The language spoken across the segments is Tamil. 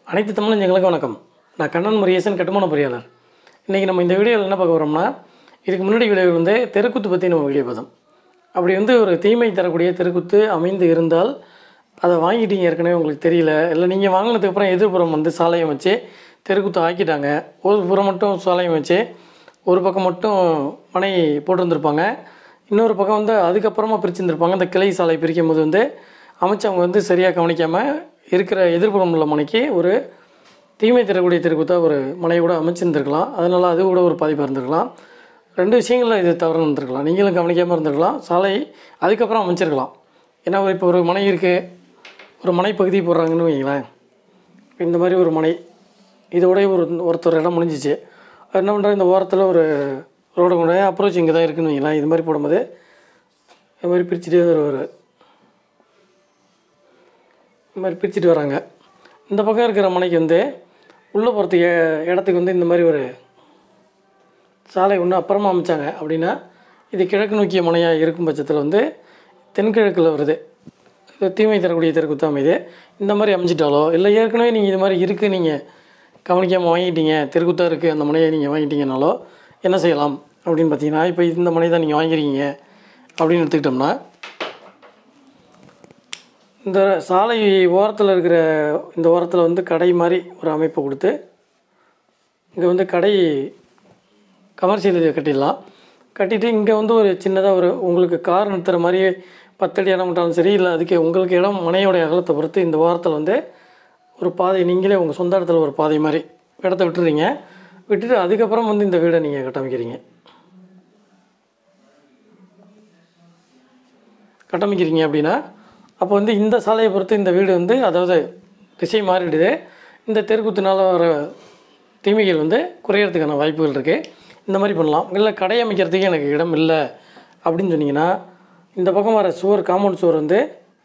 அனைத்து தமிழஞ்சங்களுக்கு வணக்கம் நான் கண்ணன் முருகேசன் கட்டுமான பொறியாளர் இன்றைக்கி நம்ம இந்த வீடியோவில் என்ன பார்க்க போகிறோம்னா இதுக்கு முன்னாடி வீடியோ வந்து தெருக்குத்து பற்றி நம்ம வீடியோ பார்த்தோம் அப்படி வந்து ஒரு தீமை தரக்கூடிய தெருக்குத்து அமைந்து இருந்தால் அதை வாங்கிட்டீங்க ஏற்கனவே உங்களுக்கு தெரியல இல்லை நீங்கள் வாங்கினதுக்கு அப்புறம் எதிர்ப்புறம் வந்து சாலையம் வச்சு தெருக்குத்து ஆக்கிட்டாங்க ஒரு புறம் மட்டும் சாலையம் வச்சு ஒரு பக்கம் மட்டும் மனை போட்டிருந்துருப்பாங்க இன்னொரு பக்கம் வந்து அதுக்கப்புறமா பிரிச்சிருந்துருப்பாங்க இந்த கிளை சாலை பிரிக்கும் போது வந்து அமைச்சவங்க வந்து சரியாக கவனிக்காமல் இருக்கிற எதிர்ப்புறம் உள்ள மனைக்கு ஒரு தீமை தரக்கூடிய தெருக்குத்தா ஒரு மனையை கூட அமைச்சிருந்துருக்கலாம் அதனால் அது கூட ஒரு பாதிப்பாக இருந்திருக்கலாம் ரெண்டு விஷயங்களில் இது தவறு இருந்திருக்கலாம் நீங்களும் கவனிக்காமல் இருந்திருக்கலாம் சாலை அதுக்கப்புறம் அமைச்சிருக்கலாம் ஏன்னா இப்போ ஒரு மனை இருக்குது ஒரு மனை பகுதி போடுறாங்கன்னு வைங்களேன் இந்த மாதிரி ஒரு மனை இதோடய ஒரு ஒருத்தர் இடம் முடிஞ்சிச்சு அவர் என்ன பண்ணுறாரு இந்த ஓரத்தில் ஒரு ரோடு கொண்டு அப்ரோச் இங்கே தான் இருக்குன்னு வைங்களேன் இது மாதிரி போடும்போது இது மாதிரி பிரிச்சுட்டே வருவார் இந்த மாதிரி பிரிச்சுட்டு வராங்க இந்த பக்கம் இருக்கிற மனைக்கு வந்து உள்ளே போகிறதுக்கு எ- இடத்துக்கு வந்து இந்த மாதிரி ஒரு சாலை ஒன்று அப்புறமா அமைச்சாங்க அப்படின்னா இது கிழக்கு நோக்கிய மனையாக இருக்கும் பட்சத்தில் வந்து தென்கிழக்கில் வருது இது தீமை தரக்கூடிய தெருக்குத்து அமைது இந்த மாதிரி அமைச்சிட்டாலோ இல்லை ஏற்கனவே நீங்கள் இது மாதிரி இருக்குது நீங்கள் கவனிக்காமல் வாங்கிட்டீங்க தெருக்குத்தா இருக்குது அந்த மனையை நீங்கள் வாங்கிட்டீங்கனாலோ என்ன செய்யலாம் அப்படின்னு பார்த்தீங்கன்னா இப்போ இந்த மனை தான் நீங்கள் வாங்கிருக்கீங்க அப்படின்னு எடுத்துக்கிட்டோம்னா இந்த சாலை ஓரத்தில் இருக்கிற இந்த ஓரத்தில் வந்து கடை மாதிரி ஒரு அமைப்பை கொடுத்து இங்கே வந்து கடை கமர்ஷியல் இது கட்டிடலாம் கட்டிட்டு இங்கே வந்து ஒரு சின்னதாக ஒரு உங்களுக்கு கார் நிறுத்துற மாதிரி பத்தடி இடம் விட்டாலும் சரி இல்லை அதுக்கு உங்களுக்கு இடம் மனையோடைய அகலத்தை பொறுத்து இந்த ஓரத்தில் வந்து ஒரு பாதை நீங்களே உங்கள் சொந்த இடத்துல ஒரு பாதை மாதிரி இடத்த விட்டுறீங்க விட்டுட்டு அதுக்கப்புறம் வந்து இந்த வீடை நீங்கள் கட்டமைக்கிறீங்க கட்டமைக்கிறீங்க அப்படின்னா அப்போ வந்து இந்த சாலையை பொறுத்து இந்த வீடு வந்து அதாவது திசை மாறிடுது இந்த தெருக்குத்தினால வர தீமைகள் வந்து குறையறதுக்கான வாய்ப்புகள் இருக்குது இந்த மாதிரி பண்ணலாம் இல்லை கடை அமைக்கிறதுக்கு எனக்கு இடம் இல்லை அப்படின்னு சொன்னீங்கன்னா இந்த பக்கம் வர சுவர் காம்பவுண்ட் சுவர் வந்து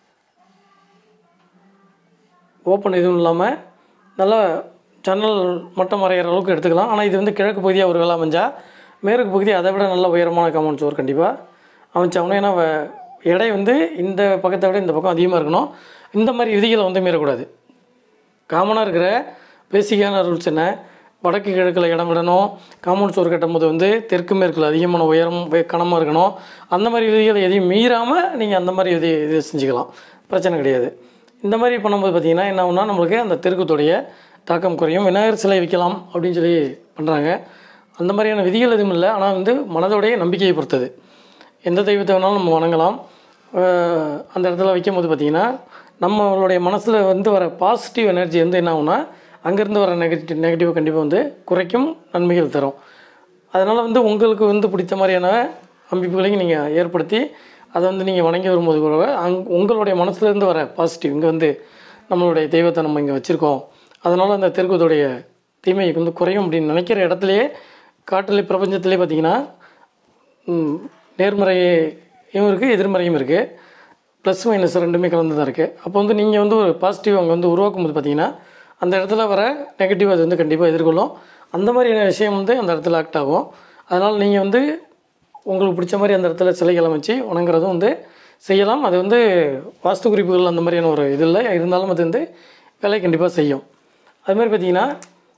ஓப்பன் எதுவும் இல்லாமல் நல்லா ஜன்னல் மட்டம் வரைகிற அளவுக்கு எடுத்துக்கலாம் ஆனால் இது வந்து கிழக்கு பகுதியாக ஒரு வேலை அமைஞ்சால் மேற்கு பகுதி அதை விட நல்ல உயரமான காம்பவுண்ட் சுவர் கண்டிப்பாக அமைச்சாகணும் ஏன்னா வ- எடை வந்து இந்த பக்கத்தை விட இந்த பக்கம் அதிகமாக இருக்கணும் இந்த மாதிரி விதிகளை வந்து மீறக்கூடாது காமனாக இருக்கிற பேசிக்கான ரூல்ஸ் என்ன வடக்கு கிழக்கில் இடம் விடணும் காம்பவுண்ட் சுவர் கட்டும்போது வந்து தெற்கு மேற்கில் அதிகமான உயரம் வே- கனமாக இருக்கணும் அந்த மாதிரி விதிகளை எதையும் மீறாமல் நீங்கள் அந்த மாதிரி இது இது செஞ்சுக்கலாம் பிரச்சனை கிடையாது இந்த மாதிரி பண்ணும்போது பார்த்தீங்கன்னா என்ன ஆகும்னா நம்மளுக்கு அந்த தெருக்கத்துடைய தாக்கம் குறையும் விநாயகர் சிலை வைக்கலாம் அப்படின்னு சொல்லி பண்ணுறாங்க அந்த மாதிரியான விதிகள் எதுவும் இல்லை ஆனால் வந்து மனதோடைய நம்பிக்கையை பொறுத்தது எந்த தெய்வத்தை வேணாலும் நம்ம வணங்கலாம் அஹ் அந்த இடத்துல வைக்கும்போது பார்த்திங்கன்னா நம்மளுடைய மனசில் வந்து வர பாசிட்டிவ் எனர்ஜி வந்து என்ன ஆகும்னா அங்கேருந்து வர நெகட்டிவ் நெகட்டிவ் கண்டிப்பாக வந்து குறைக்கும் நன்மைகள் தரும் அதனால் வந்து உங்களுக்கு வந்து பிடித்த மாதிரியான அமைப்புகளையும் நீங்கள் ஏற்படுத்தி அதை வந்து நீங்கள் வணங்கி வரும்போது கூட அங் உங்களுடைய மனசுலேருந்து வர பாசிட்டிவ் இங்கே வந்து நம்மளுடைய தெய்வத்தை நம்ம இங்கே வச்சுருக்கோம் அதனால் அந்த தெருக்கத்துடைய தீமை வந்து குறையும் அப்படின்னு நினைக்கிற இடத்துலையே காட்டிலே பிரபஞ்சத்திலே பார்த்திங்கன்னா ம், நேர்மறையும் இருக்குது எதிர்மறையும் இருக்குது ப்ளஸ் மைனஸ் ரெண்டுமே கலந்து தான் இருக்குது அப்போ வந்து நீங்கள் வந்து ஒரு பாசிட்டிவ் அங்கே வந்து உருவாக்கும் போது பார்த்தீங்கன்னா அந்த இடத்துல வர நெகட்டிவ் அது வந்து கண்டிப்பாக எதிர்கொள்ளும் அந்த மாதிரியான விஷயம் வந்து அந்த இடத்துல ஆக்ட் ஆகும் அதனால் நீங்கள் வந்து உங்களுக்கு பிடிச்ச மாதிரி அந்த இடத்துல சிலைகள் அமைச்சு வணங்குறதும் வந்து செய்யலாம் அது வந்து வாஸ்து குறிப்புகள் அந்த மாதிரியான ஒரு இது இல்லை இருந்தாலும் அது வந்து வேலை கண்டிப்பாக செய்யும் அது மாதிரி பார்த்தீங்கன்னா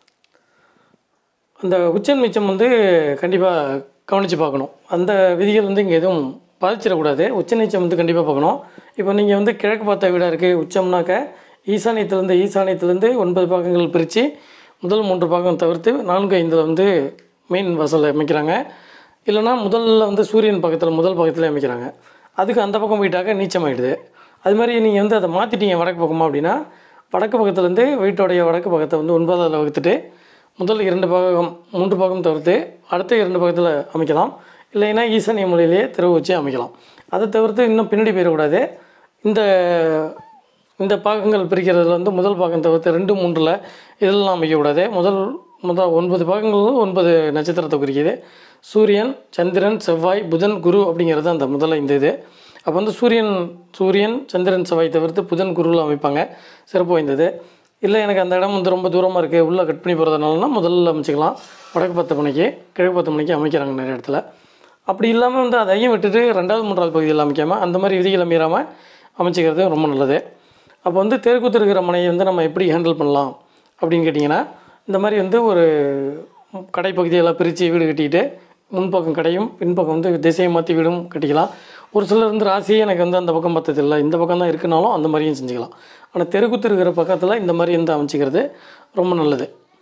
அந்த உச்சம் மிச்சம் வந்து கண்டிப்பாக கவனித்து பார்க்கணும் அந்த விதிகள் வந்து இங்கே எதுவும் பாதிச்சிடக்கூடாது உச்ச நீச்சம் வந்து கண்டிப்பாக பார்க்கணும் இப்போ நீங்கள் வந்து கிழக்கு பார்த்த வீடாக இருக்குது உச்சம்னாக்க ஈசானியத்துலேருந்து ஈசானியத்துலேருந்து ஒன்பது பாகங்கள் பிரித்து முதல் மூன்று பாகம் தவிர்த்து நான்கு ஐந்தில் வந்து மெயின் வாசல் அமைக்கிறாங்க இல்லைன்னா முதல்ல வந்து சூரியன் பக்கத்தில் முதல் பக்கத்தில் அமைக்கிறாங்க அதுக்கு அந்த பக்கம் போயிட்டாக்க நீச்சமாயிடுது அது மாதிரி நீங்கள் வந்து அதை மாற்றிட்டீங்க வடக்கு பக்கமாக அப்படின்னா வடக்கு பக்கத்துலேருந்து வீட்டோடைய வடக்கு பக்கத்தை வந்து ஒன்பதாவில் வகுத்துட்டு முதல் இரண்டு பாகம் மூன்று பாகம் தவிர்த்து அடுத்த இரண்டு பாகத்தில் அமைக்கலாம் இல்லைன்னா ஈசானிய மொழியிலேயே திறவு வச்சு அமைக்கலாம் அதை தவிர்த்து இன்னும் பின்னாடி போயிடக்கூடாது இந்த இந்த பாகங்கள் பிரிக்கிறதுல வந்து முதல் பாகம் தவிர்த்து ரெண்டு மூன்றில் இதெல்லாம் அமைக்கக்கூடாது முதல் முதல் ஒன்பது பாகங்களும் ஒன்பது நட்சத்திரத்தை குறிக்குது சூரியன் சந்திரன் செவ்வாய் புதன் குரு அப்படிங்கிறது அந்த முதல்ல இந்த இது அப்போ வந்து சூரியன் சூரியன் சந்திரன் செவ்வாய் தவிர்த்து புதன் குருவில் அமைப்பாங்க சிறப்பு வாய்ந்தது இல்லை எனக்கு அந்த இடம் வந்து ரொம்ப தூரமாக இருக்குது உள்ளே கட் பண்ணி போகிறதுனாலனா முதல்ல அமைச்சிக்கலாம் வடக்கு பத்து மணிக்கு கிழக்கு பத்து மணிக்கு அமைக்கிறாங்க நிறைய இடத்துல அப்படி இல்லாமல் வந்து அதையும் விட்டுட்டு ரெண்டாவது மூன்றாவது பகுதியில் அமைக்காமல் அந்த மாதிரி விதிகளை மீறாமல் அமைச்சிக்கிறது ரொம்ப நல்லது அப்போ வந்து தெருக்கூத்து இருக்கிற மனையை வந்து நம்ம எப்படி ஹேண்டில் பண்ணலாம் அப்படின்னு கேட்டிங்கன்னா இந்த மாதிரி வந்து ஒரு கடைப்பகுதியெல்லாம் பிரித்து வீடு கட்டிக்கிட்டு முன்பக்கம் கடையும் பின்பக்கம் வந்து திசையை மாற்றி வீடும் கட்டிக்கலாம் ஒரு சிலர் வந்து ராசியே எனக்கு வந்து அந்த பக்கம் பத்ததில்லை இந்த பக்கம் தான் இருக்குனாலும் அந்த மாதிரியும் செஞ்சுக்கலாம் ஆனால் தெருக்குத்து இருக்கிற பக்கத்தில் இந்த மாதிரி வந்து அமைச்சிக்கிறது ரொம்ப நல்லது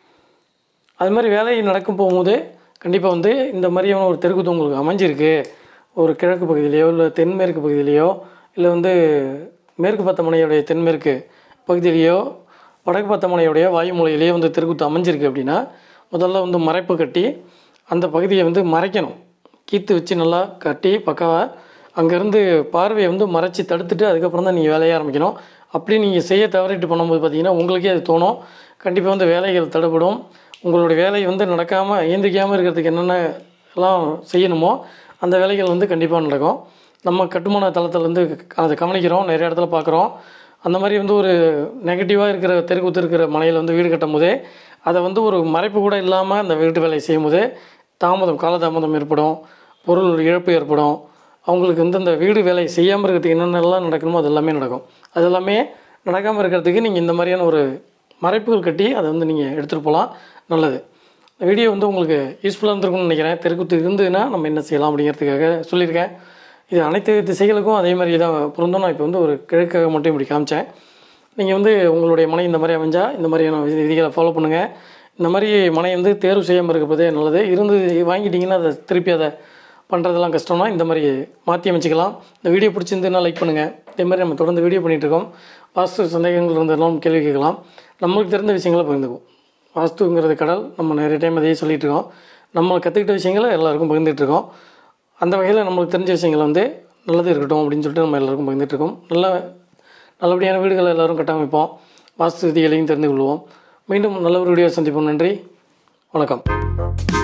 அது மாதிரி வேலை நடக்கும் போகும்போது கண்டிப்பாக வந்து இந்த மாதிரியான ஒரு தெருக்குத்து உங்களுக்கு அமைஞ்சிருக்கு ஒரு கிழக்கு பகுதியிலையோ இல்லை தென்மேற்கு பகுதியிலையோ இல்லை வந்து மேற்கு பத்தமனையுடைய தென்மேற்கு பகுதியிலையோ வடக்கு பத்தமனையுடைய வாயுமூலையிலேயோ வந்து தெருக்குத்து அமைஞ்சிருக்கு அப்படின்னா முதல்ல வந்து மறைப்பு கட்டி அந்த பகுதியை வந்து மறைக்கணும் கீத்து வச்சு நல்லா கட்டி பக்காவாக அங்கேருந்து பார்வையை வந்து மறைச்சி தடுத்துட்டு அதுக்கப்புறம் தான் நீங்கள் வேலையை ஆரம்பிக்கணும் அப்படி நீங்கள் செய்ய தவறிட்டு பண்ணும்போது பார்த்தீங்கன்னா உங்களுக்கே அது தோணும் கண்டிப்பாக வந்து வேலைகள் தடைப்படும் உங்களுடைய வேலை வந்து நடக்காமல் இயந்திரிக்காமல் இருக்கிறதுக்கு என்னென்ன எல்லாம் செய்யணுமோ அந்த வேலைகள் வந்து கண்டிப்பாக நடக்கும் நம்ம கட்டுமான தளத்துலேருந்து அதை கவனிக்கிறோம் நிறைய இடத்துல பார்க்குறோம் அந்த மாதிரி வந்து ஒரு நெகட்டிவாக இருக்கிற தெருக்குத்து இருக்கிற மனையில் வந்து வீடு கட்டும் போதே அதை வந்து ஒரு மறைப்பு கூட இல்லாமல் அந்த வீட்டு வேலையை செய்யும் போதே தாமதம் காலதாமதம் ஏற்படும் பொருள் இழப்பு ஏற்படும் அவங்களுக்கு வந்து அந்த வீடு வேலை செய்யாமல் இருக்கிறதுக்கு என்னென்னலாம் நடக்கணுமோ அது எல்லாமே நடக்கும் அது எல்லாமே நடக்காமல் இருக்கிறதுக்கு நீங்கள் இந்த மாதிரியான ஒரு மறைப்புகள் கட்டி அதை வந்து நீங்கள் எடுத்துகிட்டு போகலாம் நல்லது இந்த வீடியோ வந்து உங்களுக்கு யூஸ்ஃபுல்லாக இருந்திருக்கும்னு நினைக்கிறேன் தெருக்குத்து இருந்ததுன்னா நம்ம என்ன செய்யலாம் அப்படிங்கிறதுக்காக சொல்லியிருக்கேன் இது அனைத்து திசைகளுக்கும் அதே மாதிரி தான் பொருந்தும் நான் இப்போ வந்து ஒரு கிழக்காக மட்டும் இப்படி காமிச்சேன் நீங்கள் வந்து உங்களுடைய மனை இந்த மாதிரி அமைஞ்சால் இந்த மாதிரியான விதி- விதிகளை ஃபாலோ பண்ணுங்கள் இந்த மாதிரி மனை வந்து தேர்வு செய்யாமல் இருப்பதே நல்லது இருந்து வாங்கிட்டீங்கன்னா அதை திருப்பி அதை பண்ணுறதெல்லாம் கஷ்டம்னா இந்த மாதிரி மாற்றி அமைச்சிக்கலாம் இந்த வீடியோ பிடிச்சிருந்ததுன்னா லைக் பண்ணுங்கள் இதே மாதிரி நம்ம தொடர்ந்து வீடியோ பண்ணிகிட்டு இருக்கோம் வாஸ்து சந்தேகங்கள் இருந்தாலும் கேள்வி கேட்கலாம் நம்மளுக்கு தெரிந்த விஷயங்களை பகிர்ந்துக்குவோம் வாஸ்துங்கிறது கடல் நம்ம நிறைய டைம் அதையே சொல்லிகிட்டு இருக்கோம் நம்ம கற்றுக்கிட்ட விஷயங்களை எல்லாருக்கும் பகிர்ந்துட்டு இருக்கோம் அந்த வகையில் நம்மளுக்கு தெரிஞ்ச விஷயங்கள் வந்து நல்லது இருக்கட்டும் அப்படின்னு சொல்லிட்டு நம்ம எல்லாருக்கும் பகிர்ந்துட்டு இருக்கோம் நல்ல நல்லபடியான வீடுகளை எல்லாரும் கட்டமைப்போம் வாஸ்து விதிகளையும் தெரிந்து கொள்வோம் மீண்டும் நல்ல ஒரு வீடியோ சந்திப்போம் நன்றி வணக்கம்